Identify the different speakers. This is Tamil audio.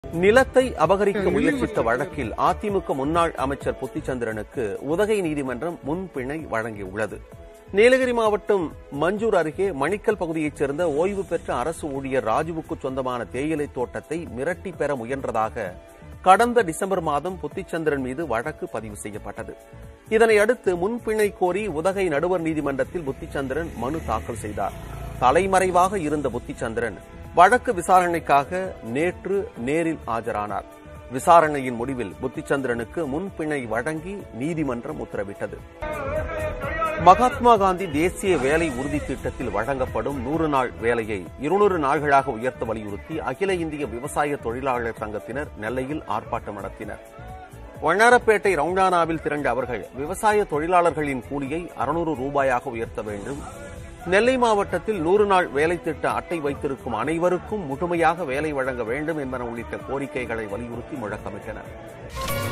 Speaker 1: நிலத்தை அபகரிக்க முயற்சித்த வழக்கில் அதிமுக முன்னாள் அமைச்சர் புத்திச்சந்திரனுக்கு உதகை நீதிமன்றம் முன்பிணை வழங்கியுள்ளது நீலகிரி மாவட்டம் மஞ்சூர் அருகே மணிக்கல் பகுதியைச் சேர்ந்த ஓய்வு பெற்ற அரசு ஊழியர் ராஜுவுக்கு சொந்தமான தேயிலை தோட்டத்தை மிரட்டி பெற முயன்றதாக கடந்த டிசம்பர் மாதம் புத்திச்சந்திரன் மீது வழக்கு பதிவு செய்யப்பட்டது இதனை அடுத்து முன்பிணை கோரி உதகை நடுவர் நீதிமன்றத்தில் புத்திச்சந்திரன் மனு தாக்கல் செய்தார் தலைமறைவாக இருந்த புத்திச்சந்திரன் வழக்கு விசாரணைக்காக நேற்று நேரில் ஆஜரானார் விசாரணையின் முடிவில் புத்திச்சந்திரனுக்கு முன்பிணை வழங்கி நீதிமன்றம் உத்தரவிட்டது மகாத்மா காந்தி தேசிய வேலை உறுதி திட்டத்தில் வழங்கப்படும் நூறு நாள் வேலையை இருநூறு நாள்களாக உயர்த்த வலியுறுத்தி அகில இந்திய விவசாய தொழிலாளர் சங்கத்தினர் நெல்லையில் ஆர்ப்பாட்டம் நடத்தினர் வண்ணாரப்பேட்டை ரவுண்டானாவில் திரண்ட அவர்கள் விவசாய தொழிலாளர்களின் கூலியை அறுநூறு ரூபாயாக உயர்த்த வேண்டும் நெல்லை மாவட்டத்தில் நூறு நாள் வேலை திட்ட அட்டை வைத்திருக்கும் அனைவருக்கும் முழுமையாக வேலை வழங்க வேண்டும் என்பன உள்ளிட்ட கோரிக்கைகளை வலியுறுத்தி முழக்கமிட்டனர்